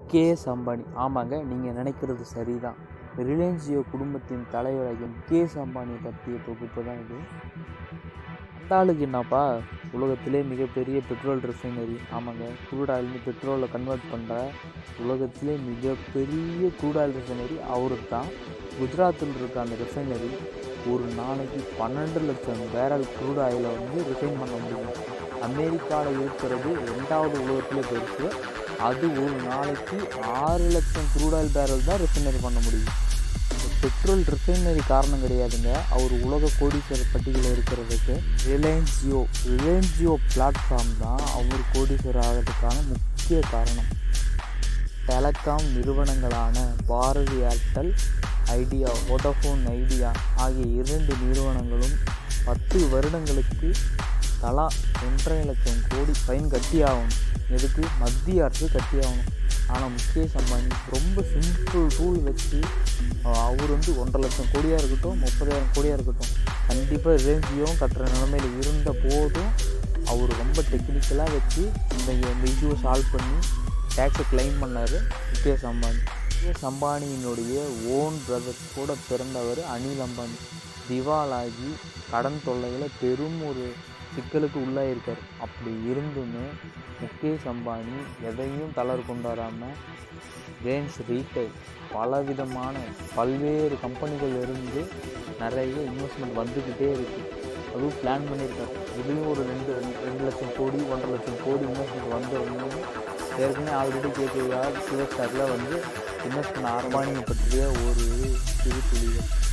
முகேஷ் அம்பானி ஆமாங்க நீங்கள் நினைக்கிறது சரிதான் ரிலையன்ஸ் ஜியோ குடும்பத்தின் தலைவராகிய முகேஷ் அம்பானியை பற்றிய தொகுப்பு தான் இது அந்த ஆளுக்கு என்னப்பா உலகத்திலே மிகப்பெரிய பெட்ரோல் ரிஃபைனரி ஆமாங்க க்ரூட் ஆயில்னு பெட்ரோலை கன்வெர்ட் பண்ணுற உலகத்திலே மிகப்பெரிய க்ரூட் ஆயில் ரிஃபைனரி அவருக்கு தான் குஜராத்தில் இருக்க அந்த ரிஃபைனரி ஒரு நாளைக்கு பன்னெண்டு லட்சம் பேரல் க்ரூட் ஆயிலை வந்து ரிஃபைன் பண்ண முடியும் அமெரிக்காவில் இருக்கிறது ரெண்டாவது உலகத்திலே பெருசு அது ஒரு நாளைக்கு ஆறு லட்சம் க்ரூட் ஆயில் பேரல் தான் ரிஃபைனரி பண்ண முடியும் இந்த பெட்ரோல் ரிஃபைனரி காரணம் கிடையாதுங்க அவர் உலக கோடீஸ்வரர் பட்டியலில் இருக்கிறதுக்கு Reliance Jio Reliance Jio platform தான் அவர் கோடீஸ்வரர் ஆகிறதுக்கான முக்கிய காரணம் டெலகாம் நிறுவனங்களான Bharti Airtel Idea Vodafone Idea ஆகிய இரண்டு நிறுவனங்களும் பத்து வருடங்களுக்கு தலா ஒன்றரை லட்சம் கோடி ஃபைன் கட்டி ஆகணும் எதுக்கு மத்திய அரசு கட்டி ஆகணும் ஆனால் முகேஷ் அம்பானி ரொம்ப சிம்பிள் ரூல் வச்சு அஹ், அவர் வந்து ஒன்றரை லட்சம் கோடியாக இருக்கட்டும் முப்பதாயிரம் கோடியாக இருக்கட்டும் கண்டிப்பாக ரிலையன்ஸையும் கட்டுற நிலமையில் இருந்த போதும் அவர் ரொம்ப டெக்னிக்கலாக வச்சு இந்த இந்த இஷ்யூவை சால்வ் பண்ணி டேக்ஸை கிளைம் பண்ணார் முகேஷ் அம்பானி முகேஷ் அம்பானியினுடைய ஓன் பிரதர் கூட பிறந்தவர் அனில் அம்பானி திவாலாகி கடன் தொல்லையில் பெரும் ஒரு சிக்கலுக்கு உள்ளாயிருக்கார் அப்படி இருந்துமே முகேஷ் அம்பானி எதையும் தளர் கொண்டாடாமல் ரிலையன்ஸ் ரீட்டைல் பலவிதமான பல்வேறு கம்பெனிகள் இருந்து நிறைய இன்வெஸ்ட்மெண்ட் வந்துக்கிட்டே இருக்குது அதுவும் பிளான் பண்ணியிருக்காரு இதுலேயும் ஒரு ரெண்டு ரெண்டு ரெண்டு லட்சம் கோடி ஒன்றரை லட்சம் கோடி இன்வெஸ்ட்மெண்ட் வந்துடணும் ஏற்கனவே ஆல்ரெடி கேட்குறதா சிவஸ்டாரில் வந்து இன்வெஸ்ட் பண்ண அர்பானியை பற்றிய ஒரு சிறு துளிகள்